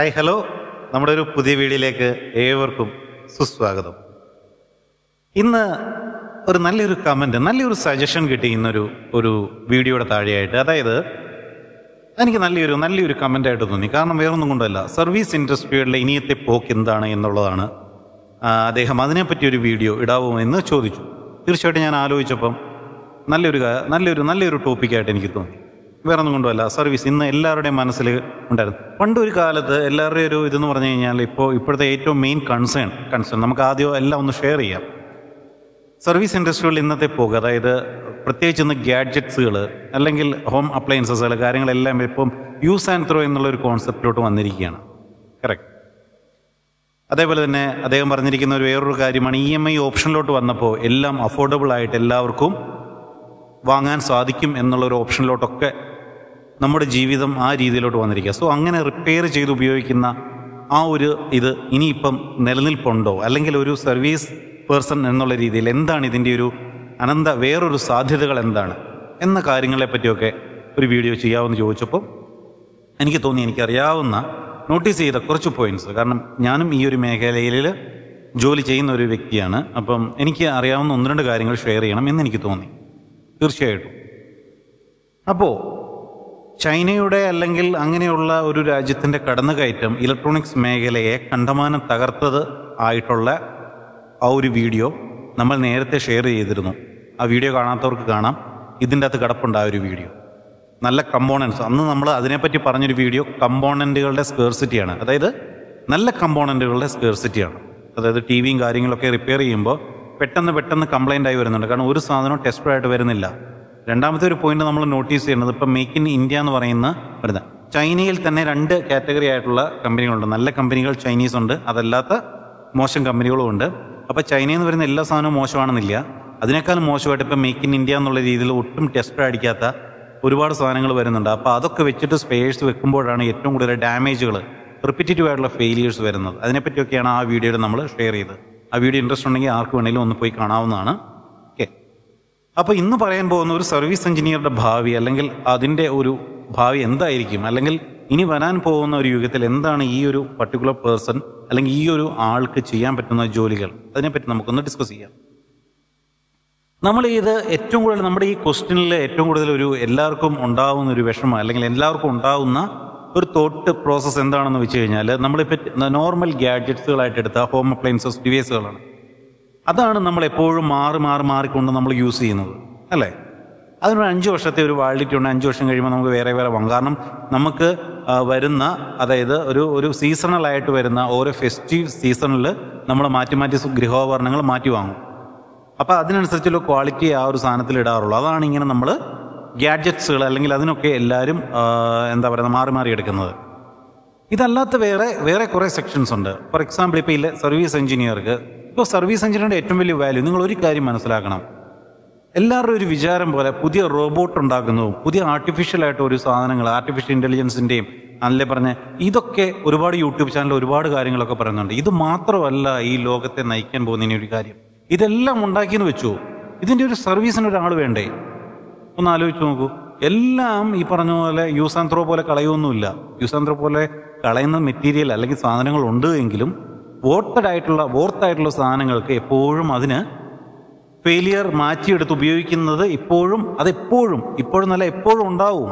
hi hello നമ്മുടെ ഒരു പുതിയ വീഡിയോയിലേക്ക് ഏവർക്കും സുസ്വാഗതം ഇന്ന് ഒരു നല്ലൊരു കമൻറ്റ് നല്ലൊരു സജഷൻ കിട്ടി ഇന്നൊരു ഒരു വീഡിയോയുടെ താഴെയായിട്ട് അതായത് എനിക്ക് നല്ലൊരു നല്ലൊരു കമൻ്റായിട്ട് തോന്നി കാരണം വേറൊന്നും കൊണ്ടല്ല സർവീസ് ഇൻഡസ്ട്രിയുടെ ഇനിയത്തെ പോക്ക് എന്താണ് എന്നുള്ളതാണ് ആ, അദ്ദേഹം അതിനെപ്പറ്റി ഒരു വീഡിയോ ഇടാവുമോ എന്ന് ചോദിച്ചു തീർച്ചയായിട്ടും ഞാൻ ആലോചിച്ചപ്പം നല്ലൊരു കാ- നല്ലൊരു നല്ലൊരു ടോപ്പിക്കായിട്ട് എനിക്ക് തോന്നി വേറെ ഒന്നും കൊണ്ടുമല്ല സർവീസ് ഇന്ന് എല്ലാവരുടെയും മനസ്സിൽ ഉണ്ടായിരുന്നു പണ്ടൊരു കാലത്ത് എല്ലാവരുടെയും ഒരു ഇതെന്ന് പറഞ്ഞു കഴിഞ്ഞാൽ ഇപ്പോൾ ഇപ്പോഴത്തെ ഏറ്റവും മെയിൻ കൺസേൺ കൺസേൺ നമുക്ക് ആദ്യം എല്ലാം ഒന്ന് ഷെയർ ചെയ്യാം സർവീസ് ഇൻഡസ്ട്രികളിൽ ഇന്നത്തെ പോക്ക് അതായത് പ്രത്യേകിച്ച് ഇന്ന് ഗാഡ്ജറ്റ്സുകൾ അല്ലെങ്കിൽ ഹോം അപ്ലയൻസസുകൾ കാര്യങ്ങളെല്ലാം ഇപ്പം യൂസ് ആൻഡ് ത്രോ എന്നുള്ള ഒരു കോൺസെപ്റ്റിലോട്ട് വന്നിരിക്കുകയാണ് കറക്റ്റ് അതേപോലെ തന്നെ അദ്ദേഹം പറഞ്ഞിരിക്കുന്ന ഒരു വേറൊരു കാര്യമാണ് ഇ എം ഐ ഓപ്ഷനിലോട്ട് വന്നപ്പോൾ എല്ലാം അഫോർഡബിൾ ആയിട്ട് എല്ലാവർക്കും വാങ്ങാൻ സാധിക്കും എന്നുള്ള ഒരു ഓപ്ഷനിലോട്ടൊക്കെ നമ്മുടെ ജീവിതം ആ രീതിയിലോട്ട് വന്നിരിക്കുക സോ അങ്ങനെ റിപ്പയർ ചെയ്ത് ഉപയോഗിക്കുന്ന ആ ഒരു ഇത് ഇനിയിപ്പം നിലനിൽപ്പുണ്ടോ അല്ലെങ്കിൽ ഒരു സർവീസ് പേഴ്സൺ എന്നുള്ള രീതിയിൽ എന്താണ് ഇതിൻ്റെ ഒരു അനന്ത വേറൊരു സാധ്യതകൾ എന്താണ് എന്ന കാര്യങ്ങളെ പറ്റിയൊക്കെ ഒരു വീഡിയോ ചെയ്യാമെന്ന് ചോദിച്ചപ്പോൾ എനിക്ക് തോന്നി എനിക്കറിയാവുന്ന നോട്ടീസ് ചെയ്ത കുറച്ച് പോയിന്റ്സ് കാരണം ഞാനും ഈ ഒരു മേഖലയിൽ ജോലി ചെയ്യുന്ന ഒരു വ്യക്തിയാണ് അപ്പം എനിക്ക് അറിയാവുന്ന ഒന്ന് രണ്ട് കാര്യങ്ങൾ ഷെയർ ചെയ്യണം എന്ന് എനിക്ക് തോന്നി തീർച്ചയായിട്ടും അപ്പോൾ ചൈനയുടെ അല്ലെങ്കിൽ അങ്ങനെയുള്ള ഒരു രാജ്യത്തിൻ്റെ കടന്നുകയറ്റം ഇലക്ട്രോണിക്സ് മേഖലയെ കണ്ടമാനം തകർത്തത് ആയിട്ടുള്ള ആ ഒരു വീഡിയോ നമ്മൾ നേരത്തെ ഷെയർ ചെയ്തിരുന്നു ആ വീഡിയോ കാണാത്തവർക്ക് കാണാം ഇതിൻ്റെ അകത്ത് കിടപ്പുണ്ട് ആ ഒരു വീഡിയോ നല്ല കമ്പോണൻസ് അന്ന് നമ്മൾ അതിനെപ്പറ്റി പറഞ്ഞൊരു വീഡിയോ കമ്പോണൻറ്റുകളുടെ സ്കേർസിറ്റിയാണ് അതായത് നല്ല കമ്പോണൻറ്റുകളുടെ സ്കേർസിറ്റിയാണ് അതായത് ടി വിയും കാര്യങ്ങളൊക്കെ റിപ്പയർ ചെയ്യുമ്പോൾ പെട്ടെന്ന് പെട്ടെന്ന് കംപ്ലൈൻ്റ് ആയി വരുന്നുണ്ട് കാരണം ഒരു സാധനവും ടെസ്റ്റഡായിട്ട് വരുന്നില്ല രണ്ടാമത്തെ ഒരു പോയിന്റ് നമ്മൾ നോട്ടീസ് ചെയ്യുന്നത് ഇപ്പം മേക്ക് ഇൻ ഇന്ത്യ എന്ന് പറയുന്ന വരുന്ന ചൈനയിൽ തന്നെ രണ്ട് കാറ്റഗറി ആയിട്ടുള്ള കമ്പനികളുണ്ട് നല്ല കമ്പനികൾ ചൈനീസ് ഉണ്ട് അതല്ലാത്ത മോശം കമ്പനികളും ഉണ്ട് അപ്പോൾ ചൈനയിൽ നിന്ന് വരുന്ന എല്ലാ സാധനവും മോശമാണെന്നില്ല അതിനേക്കാളും മോശമായിട്ട് ഇപ്പം മേക്ക് ഇൻ ഇന്ത്യ എന്നുള്ള രീതിയിൽ ഒട്ടും ടെസ്റ്റ് അടിക്കാത്ത ഒരുപാട് സാധനങ്ങൾ വരുന്നുണ്ട് അപ്പോൾ അതൊക്കെ വെച്ചിട്ട് സ്പേഴ്സ് വെക്കുമ്പോഴാണ് ഏറ്റവും കൂടുതൽ ഡാമേജുകൾ റിപ്പീറ്റീവ് ആയിട്ടുള്ള ഫെയിലിയേഴ്സ് വരുന്നത് അതിനെപ്പറ്റിയൊക്കെയാണ് ആ വീഡിയോയിൽ നമ്മൾ ഷെയർ ചെയ്തത് ആ വീഡിയോ ഇൻട്രസ്റ്റ് ഉണ്ടെങ്കിൽ ആർക്ക് വേണമെങ്കിലും ഒന്ന് പോയി കാണാവുന്നതാണ് ഓക്കെ അപ്പോൾ ഇന്ന് പറയാൻ പോകുന്ന ഒരു സർവീസ് എഞ്ചിനീയറുടെ ഭാവി അല്ലെങ്കിൽ അതിൻ്റെ ഒരു ഭാവി എന്തായിരിക്കും അല്ലെങ്കിൽ ഇനി വരാൻ പോകുന്ന ഒരു യുഗത്തിൽ എന്താണ് ഈ ഒരു പർട്ടിക്കുലർ പേഴ്സൺ അല്ലെങ്കിൽ ഈ ഒരു ആൾക്ക് ചെയ്യാൻ പറ്റുന്ന ജോലികൾ അതിനെപ്പറ്റി നമുക്കൊന്ന് ഡിസ്കസ് ചെയ്യാം നമ്മൾ ഇത് ഏറ്റവും കൂടുതൽ നമ്മുടെ ഈ ക്വസ്റ്റ്യനിൽ ഏറ്റവും കൂടുതൽ ഒരു എല്ലാവർക്കും ഉണ്ടാവുന്ന ഒരു വിഷമം അല്ലെങ്കിൽ എല്ലാവർക്കും ഉണ്ടാവുന്ന ഒരു തോട്ട് പ്രോസസ്സ് എന്താണെന്ന് വെച്ച് കഴിഞ്ഞാൽ നമ്മളിപ്പോൾ നോർമൽ ഗാഡ്ജറ്റ്സുകളായിട്ട് എടുത്ത ഹോം അപ്ലയൻസസ് ഡിവൈസുകളാണ് അതാണ് നമ്മൾ എപ്പോഴും മാറി മാറി മാറിക്കൊണ്ട് നമ്മൾ യൂസ് ചെയ്യുന്നത് അല്ലേ അതിനൊരു അഞ്ച് വർഷത്തെ ഒരു വാലിഡിറ്റി ഉണ്ട് അഞ്ച് വർഷം കഴിയുമ്പോൾ നമുക്ക് വേറെ വേറെ വാങ്ങാം കാരണം നമുക്ക് ആ, വരുന്ന അതായത് ഒരു ഒരു സീസണലായിട്ട് വരുന്ന ഓരോ ഫെസ്റ്റീവ് സീസണിൽ നമ്മൾ മാറ്റി മാറ്റി സു- ഗൃഹോപകരണങ്ങൾ മാറ്റി വാങ്ങും അപ്പോൾ അതിനനുസരിച്ചുള്ള ക്വാളിറ്റി ആ ഒരു സാധനത്തിൽ ഇടാറുള്ളൂ അതാണ് ഇങ്ങനെ നമ്മൾ ഗാഡ്ജറ്റ്സുകൾ അല്ലെങ്കിൽ അതിനൊക്കെ എല്ലാവരും ആ, എന്താ പറയുക മാറി മാറി എടുക്കുന്നത് ഇതല്ലാത്ത വേറെ വേറെ കുറേ സെക്ഷൻസ് ഉണ്ട് ഫോർ എക്സാമ്പിൾ ഇപ്പോൾ ഇല്ല സർവീസ് എഞ്ചിനീയർക്ക് ഇപ്പോൾ സർവീസ് എഞ്ചിനീയറുടെ ഏറ്റവും വലിയ വാല്യൂ നിങ്ങൾ ഒരു കാര്യം മനസ്സിലാക്കണം എല്ലാവരുടെയും ഒരു വിചാരം പോലെ പുതിയ റോബോട്ട് ഉണ്ടാക്കുന്നതും പുതിയ ആർട്ടിഫിഷ്യൽ ആയിട്ട് ഒരു സാധനങ്ങൾ ആർട്ടിഫിഷ്യൽ ഇൻ്റലിജൻസിൻ്റെയും അല്ലേ പറഞ്ഞ ഇതൊക്കെ ഒരുപാട് യൂട്യൂബ് ചാനൽ ഒരുപാട് കാര്യങ്ങളൊക്കെ പറയുന്നുണ്ട് ഇത് മാത്രമല്ല ഈ ലോകത്തെ നയിക്കാൻ പോകുന്ന ഇനി ഒരു കാര്യം ഇതെല്ലാം ഉണ്ടാക്കിയെന്ന് വെച്ചു ഇതിൻ്റെ ഒരു സർവീസിന് ഒരാൾ വേണ്ടേ ഒന്ന് ആലോചിച്ച് നോക്കൂ എല്ലാം ഈ പറഞ്ഞ പോലെ യൂസ് ആൻഡ് ത്രോ പോലെ കളയൊന്നുമില്ല യൂസ് ആൻഡ് ത്രോ പോലെ കളയുന്ന മെറ്റീരിയൽ അല്ലെങ്കിൽ സാധനങ്ങൾ ഉണ്ട് എങ്കിലും വോർത്തഡ് ആയിട്ടുള്ള വോർത്തായിട്ടുള്ള സാധനങ്ങൾക്ക് എപ്പോഴും അതിന് ഫെയിലിയർ മാറ്റിയെടുത്ത് ഉപയോഗിക്കുന്നത് ഇപ്പോഴും അതെപ്പോഴും ഇപ്പോഴും നല്ല എപ്പോഴും ഉണ്ടാവും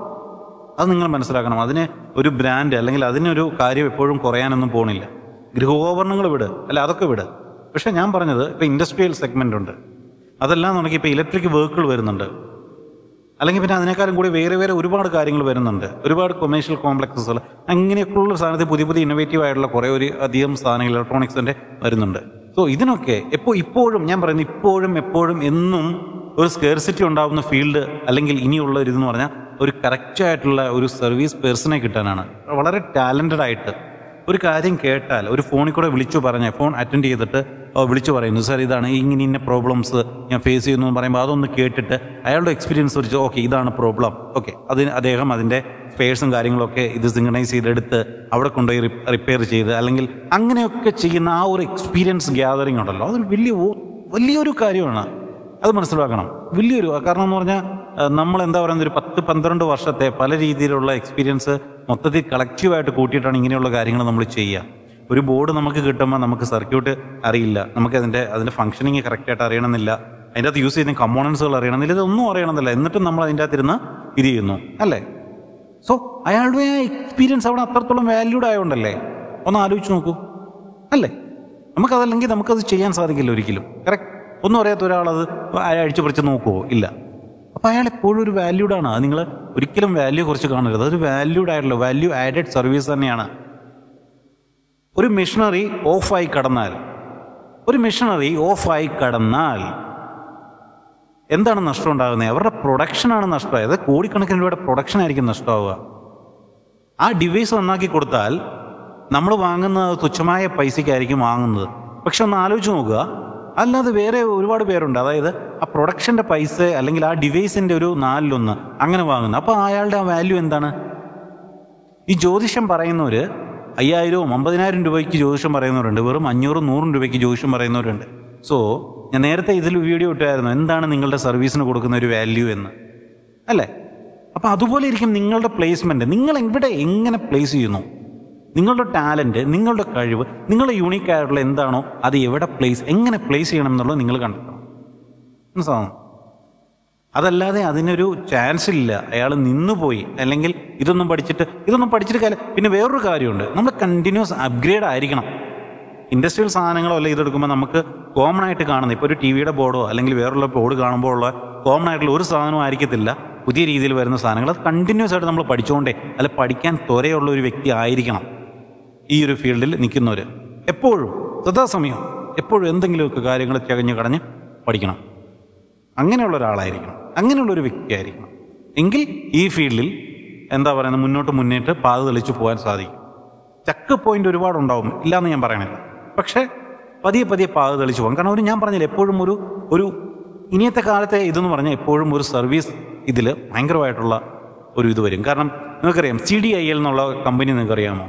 അത് നിങ്ങൾ മനസ്സിലാക്കണം അതിന് ഒരു ബ്രാൻഡ് അല്ലെങ്കിൽ അതിനൊരു കാര്യം എപ്പോഴും കുറയാനൊന്നും പോണില്ല ഗൃഹോപകരണങ്ങൾ വിട് അല്ല അതൊക്കെ വിട് പക്ഷെ ഞാൻ പറഞ്ഞത് ഇപ്പം ഇൻഡസ്ട്രിയൽ സെഗ്മെൻ്റ് ഉണ്ട് അതെല്ലാം നമുക്ക് ഇപ്പോൾ ഇലക്ട്രിക് വെഹിക്കിൾ വരുന്നുണ്ട് അല്ലെങ്കിൽ പിന്നെ അതിനേക്കാളും കൂടി വേറെ വേറെ ഒരുപാട് കാര്യങ്ങൾ വരുന്നുണ്ട് ഒരുപാട് കൊമേഴ്ഷ്യൽ കോംപ്ലക്സസ് അങ്ങനെയൊക്കെയുള്ള സാധനത്തിൽ പുതിയ പുതിയ ഇന്നോവേറ്റീവ് ആയിട്ടുള്ള കുറേ ഒരു അധികം സാധനങ്ങൾ ഇലക്ട്രോണിക്സിൻ്റെ വരുന്നുണ്ട് സോ ഇതിനൊക്കെ എപ്പോൾ ഇപ്പോഴും ഞാൻ പറയുന്നത് ഇപ്പോഴും എപ്പോഴും എന്നും ഒരു സ്കേർസിറ്റി ഉണ്ടാകുന്ന ഫീൽഡ് അല്ലെങ്കിൽ ഇനിയുള്ള ഒരു ഇതെന്ന് പറഞ്ഞാൽ ഒരു കറക്റ്റ് ആയിട്ടുള്ള ഒരു സർവീസ് പേഴ്സണെ കിട്ടാനാണ് വളരെ ടാലൻറ്റഡ് ആയിട്ട് ഒരു കാര്യം കേട്ടാൽ ഒരു ഫോണിൽ കൂടെ വിളിച്ചു പറഞ്ഞ ഫോൺ അറ്റൻഡ് ചെയ്തിട്ട് ഓ, വിളിച്ചു പറയുന്നു സാർ ഇതാണ് ഇങ്ങനെ ഇന്ന പ്രോബ്ലംസ് ഞാൻ ഫേസ് ചെയ്യുന്നു എന്ന് പറയുമ്പോൾ അതൊന്ന് കേട്ടിട്ട് അയാളുടെ എക്സ്പീരിയൻസ് വെച്ച് ഓക്കെ ഇതാണ് പ്രോബ്ലം ഓക്കെ അതിന് അദ്ദേഹം അതിൻ്റെ സ്പേഴ്സും കാര്യങ്ങളൊക്കെ ഇത് സിങ്കണൈസ് ചെയ്തെടുത്ത് അവിടെ കൊണ്ടുപോയി റിപ്പയർ ചെയ്ത് അല്ലെങ്കിൽ അങ്ങനെയൊക്കെ ചെയ്യുന്ന ആ ഒരു എക്സ്പീരിയൻസ് ഗ്യാതറിംഗ് ഉണ്ടല്ലോ അതൊരു വലിയ ഓ- വലിയൊരു കാര്യമാണ് അത് മനസ്സിലാക്കണം വലിയൊരു കാരണം എന്ന് പറഞ്ഞാൽ നമ്മൾ എന്താ പറയുന്നത് ഒരു പത്ത് പന്ത്രണ്ട് വർഷത്തെ പല രീതിയിലുള്ള എക്സ്പീരിയൻസ് മൊത്തത്തിൽ കളക്റ്റീവായിട്ട് കൂട്ടിയിട്ടാണ് ഇങ്ങനെയുള്ള കാര്യങ്ങൾ നമ്മൾ ചെയ്യുക ഒരു ബോർഡ് നമുക്ക് കിട്ടുമ്പോൾ നമുക്ക് സർക്യൂട്ട് അറിയില്ല നമുക്ക് അതിൻ്റെ അതിൻ്റെ ഫംഗ്ഷനിങ് കറക്റ്റായിട്ട് അറിയണമെന്നില്ല അതിൻ്റെ അകത്ത് യൂസ് ചെയ്യുന്ന കമ്പോണൻസുകൾ അറിയണമെന്നില്ല ഇതൊന്നും അറിയണമെന്നില്ല എന്നിട്ടും നമ്മൾ അതിൻ്റെ അകത്തിരുന്ന് ഇത് ചെയ്യുന്നു അല്ലേ സോ അയാളുടെ ആ എക്സ്പീരിയൻസ് അവിടെ അത്രത്തോളം വാല്യൂഡ് ആയതുകൊണ്ടല്ലേ ഒന്ന് ആലോചിച്ച് നോക്കൂ അല്ലേ നമുക്കതല്ലെങ്കിൽ നമുക്കത് ചെയ്യാൻ സാധിക്കില്ല ഒരിക്കലും കറക്റ്റ് ഒന്നും അറിയാത്ത ഒരാളത് അഴിച്ചു പറിച്ച് നോക്കുമോ ഇല്ല അപ്പം അയാൾ എപ്പോഴും ഒരു വാല്യൂഡ് ആണ് അത് നിങ്ങൾ ഒരിക്കലും വാല്യൂ കുറച്ച് കാണരുത് അതൊരു വാല്യൂഡ് ആയിട്ടുള്ള വാല്യൂ ആഡഡ് സർവീസ് തന്നെയാണ് ഒരു മിഷണറി ഓഫായി കടന്നാൽ ഒരു മിഷണറി ഓഫായി കടന്നാൽ എന്താണ് നഷ്ടം ഉണ്ടാകുന്നത് അവരുടെ പ്രൊഡക്ഷനാണ് നഷ്ടമായത് കോടിക്കണക്കിന് രൂപയുടെ പ്രൊഡക്ഷൻ ആയിരിക്കും നഷ്ടമാവുക ആ ഡിവൈസ് നന്നാക്കി കൊടുത്താൽ നമ്മൾ വാങ്ങുന്ന തുച്ഛമായ പൈസയ്ക്കായിരിക്കും വാങ്ങുന്നത് പക്ഷെ ഒന്ന് ആലോചിച്ച് നോക്കുക അല്ലാതെ വേറെ ഒരുപാട് പേരുണ്ട് അതായത് ആ പ്രൊഡക്ഷൻ്റെ പൈസ അല്ലെങ്കിൽ ആ ഡിവൈസിൻ്റെ ഒരു നാലിലൊന്ന് അങ്ങനെ വാങ്ങുന്നത് അപ്പോൾ അയാളുടെ ആ വാല്യൂ എന്താണ് ഈ ജ്യോതിഷം പറയുന്നവർ അയ്യായിരവും അമ്പതിനായിരം രൂപയ്ക്ക് ജ്യോതിഷം പറയുന്നവരുണ്ട് വെറും അഞ്ഞൂറും നൂറും രൂപയ്ക്ക് ജ്യോതിഷം പറയുന്നവരുണ്ട് സോ ഞാൻ നേരത്തെ ഇതിൽ വീഡിയോ ഇട്ടായിരുന്നു എന്താണ് നിങ്ങളുടെ സർവീസിന് കൊടുക്കുന്ന ഒരു വാല്യൂ എന്ന് അല്ലേ അപ്പം അതുപോലെ ഇരിക്കും നിങ്ങളുടെ പ്ലേസ്മെൻറ്റ് നിങ്ങൾ ഇവിടെ എങ്ങനെ പ്ലേസ് ചെയ്യുന്നു നിങ്ങളുടെ ടാലൻറ്റ് നിങ്ങളുടെ കഴിവ് നിങ്ങളുടെ യൂണീക്ക് ആയിട്ടുള്ള എന്താണോ അത് എവിടെ പ്ലേസ് എങ്ങനെ പ്ലേസ് ചെയ്യണം എന്നുള്ളത് നിങ്ങൾ കണ്ടെത്തണം മനസ്സിലാവും അതല്ലാതെ അതിനൊരു ചാൻസ് ഇല്ല അയാൾ നിന്നുപോയി അല്ലെങ്കിൽ ഇതൊന്നും പഠിച്ചിട്ട് ഇതൊന്നും പഠിച്ചിട്ട് കാര്യം പിന്നെ വേറൊരു കാര്യമുണ്ട് നമ്മൾ കണ്ടിന്യൂസ് അപ്ഗ്രേഡ് ആയിരിക്കണം ഇൻഡസ്ട്രിയൽ സാധനങ്ങളോ അല്ലെങ്കിൽ ഇതെടുക്കുമ്പോൾ നമുക്ക് കോമൺ ആയിട്ട് കാണുന്നത് ഇപ്പോൾ ഒരു ടി വിയുടെ ബോർഡോ അല്ലെങ്കിൽ വേറെയുള്ള ബോർഡ് കാണുമ്പോൾ ഉള്ള കോമൺ ആയിട്ടുള്ള ഒരു സാധനവും ആയിരിക്കത്തില്ല പുതിയ രീതിയിൽ വരുന്ന സാധനങ്ങൾ അത് കണ്ടിന്യൂസ് ആയിട്ട് നമ്മൾ പഠിച്ചുകൊണ്ടേ അല്ല പഠിക്കാൻ ത്വരയുള്ള ഒരു വ്യക്തി ആയിരിക്കണം ഈ ഒരു ഫീൽഡിൽ നിൽക്കുന്നവർ എപ്പോഴും സദാസമയം എപ്പോഴും എന്തെങ്കിലുമൊക്കെ കാര്യങ്ങൾ ചകഞ്ഞ് കടഞ്ഞ് പഠിക്കണം അങ്ങനെയുള്ള ഒരാളായിരിക്കണം അങ്ങനെയുള്ള ഒരു വ്യക്തിയായിരിക്കണം എങ്കിൽ ഈ ഫീൽഡിൽ എന്താ പറയുന്നത് മുന്നോട്ട് മുന്നേറ്റ് പാത തെളിച്ച് പോകാൻ സാധിക്കും ചക്ക് പോയിന്റ് ഒരുപാടുണ്ടാവും ഇല്ലാന്ന് ഞാൻ പറയണില്ല പക്ഷേ പതിയെ പതിയെ പാത തെളിച്ച് പോകാം കാരണം ഒരു ഞാൻ പറഞ്ഞില്ല എപ്പോഴും ഒരു ഒരു ഇനിയത്തെ കാലത്തെ ഇതെന്ന് പറഞ്ഞാൽ എപ്പോഴും ഒരു സർവീസ് ഇതിൽ ഭയങ്കരമായിട്ടുള്ള ഒരു ഇത് വരും കാരണം നിങ്ങൾക്കറിയാം സി ഡി ഐ എൽ എന്നുള്ള കമ്പനി നിങ്ങൾക്കറിയാമോ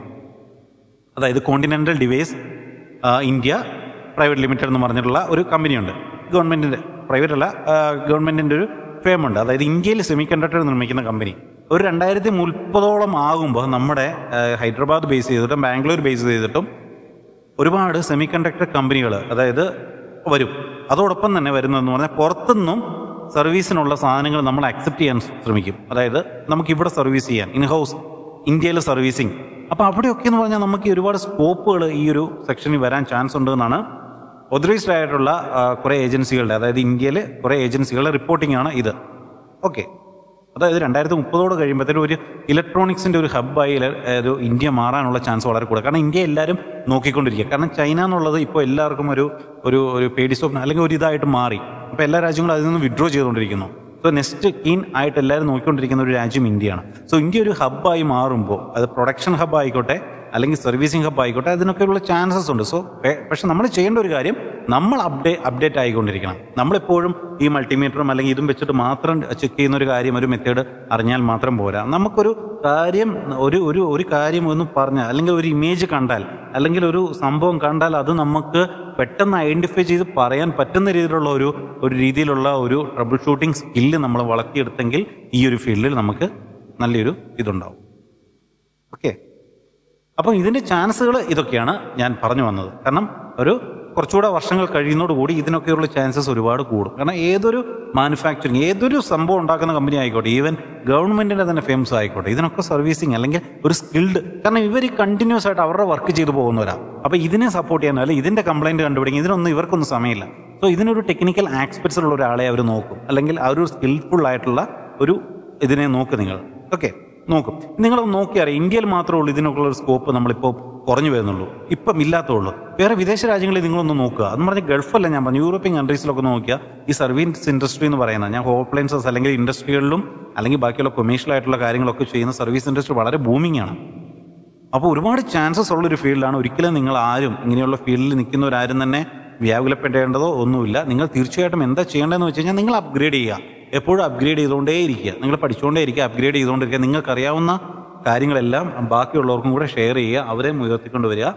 അതായത് continental device India private limited എന്ന് പറഞ്ഞിട്ടുള്ള ഒരു കമ്പനിയുണ്ട് ഗവൺമെൻറ്റിൻ്റെ പ്രൈവറ്റ് അല്ല ഗവൺമെൻറ്റിൻ്റെ ഒരു ഫേമുണ്ട് അതായത് ഇന്ത്യയിൽ സെമി കണ്ടക്ടർ നിർമ്മിക്കുന്ന കമ്പനി ഒരു രണ്ടായിരത്തി മുപ്പതോളം ആകുമ്പോൾ നമ്മുടെ ആ, ഹൈദരാബാദ് ബേസ് ചെയ്തിട്ടും ബാംഗ്ലൂർ ബേസ് ചെയ്തിട്ടും ഒരുപാട് സെമി കണ്ടക്ടർ കമ്പനികൾ അതായത് വരും അതോടൊപ്പം തന്നെ വരുന്നതെന്ന് പറഞ്ഞാൽ പുറത്തുനിന്നും സർവീസിനുള്ള സാധനങ്ങൾ നമ്മൾ അക്സെപ്റ്റ് ചെയ്യാൻ ശ്രമിക്കും അതായത് നമുക്ക് ഇവിടെ സർവീസ് ചെയ്യാൻ ഇൻ ഹൗസ് ഇന്ത്യയിൽ സർവീസിങ് അപ്പോൾ അവിടെയൊക്കെ എന്ന് പറഞ്ഞാൽ നമുക്ക് ഒരുപാട് സ്കോപ്പുകൾ ഈ ഒരു സെക്ഷനിൽ വരാൻ ചാൻസ് ഉണ്ട് എന്നാണ് ഒതറൈസ്ഡ് ആയിട്ടുള്ള ആ, കുറേ ഏജൻസികളുടെ അതായത് ഇന്ത്യയിൽ കുറേ ഏജൻസികളുടെ റിപ്പോർട്ടിംഗ് ആണ് ഇത് ഓക്കെ അതായത് രണ്ടായിരത്തി മുപ്പതോട് കഴിയുമ്പോഴത്തേക്കും ഒരു ഇലക്ട്രോണിക്സിന്റെ ഒരു ഹബ്ബായി ഇല- ഒരു ഇന്ത്യ മാറാനുള്ള ചാൻസ് വളരെ കൂടുതൽ കാരണം ഇന്ത്യ എല്ലാവരും നോക്കിക്കൊണ്ടിരിക്കുക കാരണം ചൈന എന്നുള്ളത് ഇപ്പോൾ എല്ലാവർക്കും ഒരു ഒരു ഒരു പേടി സ്വപ്നം അല്ലെങ്കിൽ ഒരു ഇതായിട്ട് മാറി അപ്പോൾ എല്ലാ രാജ്യങ്ങളും അതിൽ നിന്ന് വിഡ്രോ ചെയ്തുകൊണ്ടിരിക്കുന്നു സോ നെക്സ്റ്റ് കീൻ ആയിട്ട് എല്ലാവരും നോക്കിക്കൊണ്ടിരിക്കുന്ന ഒരു രാജ്യം ഇന്ത്യയാണ് സോ ഇന്ത്യ ഒരു ഹബ്ബായി മാറുമ്പോൾ അത് പ്രൊഡക്ഷൻ ഹബ്ബ് ആയിക്കോട്ടെ അല്ലെങ്കിൽ സർവീസിങ് ഹബ്ബ് ആയിക്കോട്ടെ അതിനൊക്കെയുള്ള ചാൻസസ് ഉണ്ട് സോ പക്ഷെ നമ്മൾ ചെയ്യേണ്ട ഒരു കാര്യം നമ്മൾ അപ്ഡേ അപ്ഡേറ്റ് ആയിക്കൊണ്ടിരിക്കണം നമ്മളെപ്പോഴും ഈ മൾട്ടിമീറ്ററും അല്ലെങ്കിൽ ഇതും വെച്ചിട്ട് മാത്രം ചെക്ക് ചെയ്യുന്ന ഒരു കാര്യം ഒരു മെത്തേഡ് അറിഞ്ഞാൽ മാത്രം പോരാ നമുക്കൊരു കാര്യം ഒരു ഒരു ഒരു കാര്യം ഒന്ന് പറഞ്ഞാൽ അല്ലെങ്കിൽ ഒരു ഇമേജ് കണ്ടാൽ അല്ലെങ്കിൽ ഒരു സംഭവം കണ്ടാൽ അത് നമുക്ക് പെട്ടെന്ന് ഐഡന്റിഫൈ ചെയ്ത് പറയാൻ പറ്റുന്ന രീതിയിലുള്ള ഒരു ഒരു രീതിയിലുള്ള ഒരു ട്രബിൾ ഷൂട്ടിംഗ് സ്കില്ല് നമ്മൾ വളർത്തിയെടുത്തെങ്കിൽ ഈ ഒരു ഫീൽഡിൽ നമുക്ക് നല്ലൊരു ഇതുണ്ടാവും ഓക്കെ അപ്പം ഇതിൻ്റെ ചാൻസുകൾ ഇതൊക്കെയാണ് ഞാൻ പറഞ്ഞു വന്നത് കാരണം ഒരു കുറച്ചുകൂടെ വർഷങ്ങൾ കഴിയുന്നതോടുകൂടി ഇതിനൊക്കെയുള്ള ചാൻസസ് ഒരുപാട് കൂടും കാരണം ഏതൊരു മാനുഫാക്ചറിങ് ഏതൊരു സംഭവം ഉണ്ടാക്കുന്ന കമ്പനി ആയിക്കോട്ടെ ഈവൻ ഗവൺമെൻറ്റിൻ്റെ തന്നെ ഫേമസ് ആയിക്കോട്ടെ ഇതിനൊക്കെ സർവീസിങ് അല്ലെങ്കിൽ ഒരു സ്കിൽഡ് കാരണം ഇവർ കണ്ടിന്യൂസ് ആയിട്ട് അവരുടെ വർക്ക് ചെയ്തു പോകുന്നവരാ അപ്പോൾ ഇതിനെ സപ്പോർട്ട് ചെയ്യാൻ അല്ലെങ്കിൽ ഇതിൻ്റെ കംപ്ലൈൻറ്റ് കണ്ടുപിടിക്കും ഇതിനൊന്നും ഇവർക്കൊന്നും സമയമില്ല സോ ഇതിനൊരു ടെക്നിക്കൽ ആക്സ്പെക്ട്സ് ഉള്ള ഒരാളെ അവർ നോക്കും അല്ലെങ്കിൽ ആ ഒരു സ്കിൽഫുൾ ആയിട്ടുള്ള ഒരു ഇതിനെ നോക്ക് നിങ്ങൾ ഓക്കെ നോക്കും നിങ്ങൾ നോക്കിയറിയാം ഇന്ത്യയിൽ മാത്രമേ ഉള്ളൂ ഇതിനൊക്കെയുള്ള ഒരു സ്കോപ്പ് നമ്മളിപ്പോൾ കുറഞ്ഞു വരുന്നുള്ളൂ ഇപ്പം ഇല്ലാത്തുള്ളൂ വേറെ വിദേശ രാജ്യങ്ങളിൽ നിങ്ങളൊന്ന് നോക്കുക എന്ന് പറഞ്ഞാൽ ഗൾഫല്ല ഞാൻ പറഞ്ഞു യൂറോപ്യൻ കൺട്രീസിലൊക്കെ നോക്കിയാൽ ഈ സർവീസ് ഇൻഡസ്ട്രി എന്ന് പറയുന്നത് ഞാൻ ഹോം അപ്ലയൻസസ് അല്ലെങ്കിൽ ഇൻഡസ്ട്രികളിലും അല്ലെങ്കിൽ ബാക്കിയുള്ള കൊമേഴ്ഷ്യൽ ആയിട്ടുള്ള കാര്യങ്ങളൊക്കെ ചെയ്യുന്ന സർവീസ് ഇൻഡസ്ട്രി വളരെ ബൂമിംഗ് ആണ് അപ്പോൾ ഒരുപാട് ചാൻസസ് ഉള്ളൊരു ഫീൽഡാണ് ഒരിക്കലും നിങ്ങൾ ആരും ഇങ്ങനെയുള്ള ഫീൽഡിൽ നിൽക്കുന്നവരാരും തന്നെ വ്യാകുലപ്പെടേണ്ടതോ ഒന്നുമില്ല നിങ്ങൾ തീർച്ചയായിട്ടും എന്താ ചെയ്യേണ്ടതെന്ന് വെച്ച് കഴിഞ്ഞാൽ നിങ്ങൾ അപ്ഗ്രേഡ് ചെയ്യുക എപ്പോഴും അപ്ഗ്രേഡ് ചെയ്തുകൊണ്ടേ ഇരിക്കുക നിങ്ങൾ പഠിച്ചുകൊണ്ടേ ഇരിക്കുക അപ്ഗ്രേഡ് ചെയ്തുകൊണ്ടിരിക്കുക നിങ്ങൾക്കറിയാവുന്ന കാര്യങ്ങളെല്ലാം ബാക്കിയുള്ളവർക്കും കൂടെ ഷെയർ ചെയ്യുക അവരെ ഉയർത്തിക്കൊണ്ട് വരിക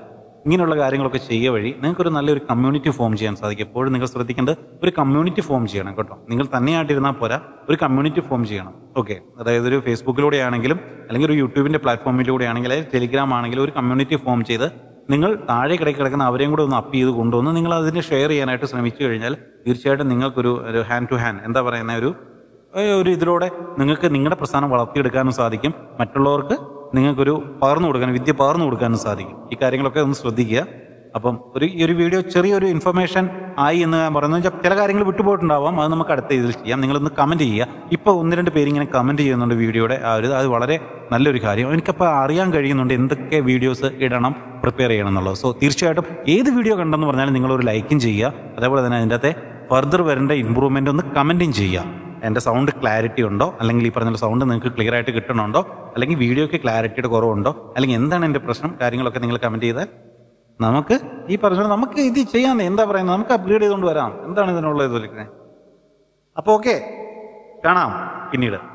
ഇങ്ങനെയുള്ള കാര്യങ്ങളൊക്കെ ചെയ്യുക വഴി നിങ്ങൾക്കൊരു നല്ലൊരു കമ്മ്യൂണിറ്റി ഫോം ചെയ്യാൻ സാധിക്കും എപ്പോഴും നിങ്ങൾ ശ്രദ്ധിക്കേണ്ടത് ഒരു കമ്മ്യൂണിറ്റി ഫോം ചെയ്യണം കേട്ടോ നിങ്ങൾ തന്നെയായിട്ടിരുന്നാൽ പോരാ ഒരു കമ്മ്യൂണിറ്റി ഫോം ചെയ്യണം ഓക്കെ അതായത് ഒരു ഫേസ്ബുക്കിലൂടെ ആണെങ്കിലും അല്ലെങ്കിൽ ഒരു യൂട്യൂബിൻ്റെ പ്ലാറ്റ്ഫോമിലൂടെ ആണെങ്കിലും അല്ലെങ്കിൽ ടെലിഗ്രാം ആണെങ്കിലും ഒരു കമ്മ്യൂണിറ്റി ഫോം ചെയ്ത് നിങ്ങൾ താഴെ കിടക്കി കിടക്കുന്ന അവരെയും കൂടെ ഒന്ന് അപ്പ് ചെയ്ത് കൊണ്ടുവന്ന് നിങ്ങൾ അതിനെ ഷെയർ ചെയ്യാനായിട്ട് ശ്രമിച്ചു കഴിഞ്ഞാൽ തീർച്ചയായിട്ടും നിങ്ങൾക്കൊരു ഒരു ഹാൻഡ് ടു ഹാൻഡ് എന്താ പറയുന്ന ഒരു ഏഹ് ഒരു ഇതിലൂടെ നിങ്ങൾക്ക് നിങ്ങളുടെ പ്രസ്ഥാനം വളർത്തിയെടുക്കാനും സാധിക്കും മറ്റുള്ളവർക്ക് നിങ്ങൾക്കൊരു പകർന്നു കൊടുക്കാനും വിദ്യ പകർന്നു കൊടുക്കാനും സാധിക്കും ഈ കാര്യങ്ങളൊക്കെ ഒന്ന് ശ്രദ്ധിക്കുക അപ്പം ഒരു ഈ ഒരു വീഡിയോ ചെറിയൊരു ഇൻഫർമേഷൻ ആയി എന്ന് ഞാൻ പറയുന്നത് വെച്ചാൽ ചില കാര്യങ്ങൾ വിട്ടുപോയിട്ടുണ്ടാവാം അത് നമുക്ക് അടുത്ത ഇതിൽ ചെയ്യാം നിങ്ങളൊന്ന് കമൻറ്റ് ചെയ്യുക ഇപ്പോൾ ഒന്ന് രണ്ട് പേര് ഇങ്ങനെ കമൻറ്റ് ചെയ്യുന്നുണ്ട് വീഡിയോയുടെ ആ ഒരു അത് വളരെ നല്ലൊരു കാര്യം എനിക്കപ്പോൾ അറിയാൻ കഴിയുന്നുണ്ട് എന്തൊക്കെ വീഡിയോസ് ഇടണം പ്രിപ്പയർ ചെയ്യണം എന്നുള്ളത് സോ തീർച്ചയായിട്ടും ഏത് വീഡിയോ കണ്ടെന്ന് പറഞ്ഞാലും നിങ്ങളൊരു ലൈക്കും ചെയ്യുക അതേപോലെ തന്നെ അതിൻ്റെ അകത്തെ ഫർദർ വരേണ്ട ഇമ്പ്രൂവ്മെൻ്റ് ഒന്ന് കമൻറ്റും ചെയ്യുക എൻ്റെ സൗണ്ട് ക്ലാരിറ്റി ഉണ്ടോ അല്ലെങ്കിൽ ഈ പറഞ്ഞ സൗണ്ട് നിങ്ങൾക്ക് ക്ലിയർ ആയിട്ട് കിട്ടണുണ്ടോ അല്ലെങ്കിൽ വീഡിയോയ്ക്ക് ക്ലാരിറ്റിയുടെ കുറവുണ്ടോ അല്ലെങ്കിൽ എന്താണ് എൻ്റെ പ്രശ്നം കാര്യങ്ങളൊക്കെ നിങ്ങൾ കമൻറ്റ് ചെയ്താൽ നമുക്ക് ഈ പറഞ്ഞ പോലെ നമുക്ക് ഇത് ചെയ്യാൻ എന്താ പറയുന്നത് നമുക്ക് അപ്ഗ്രേഡ് ചെയ്തുകൊണ്ട് വരാം എന്താണ് ഇതിനുള്ള ഇത് വിളിക്കുന്നത് അപ്പോൾ ഓക്കെ കാണാം പിന്നീട്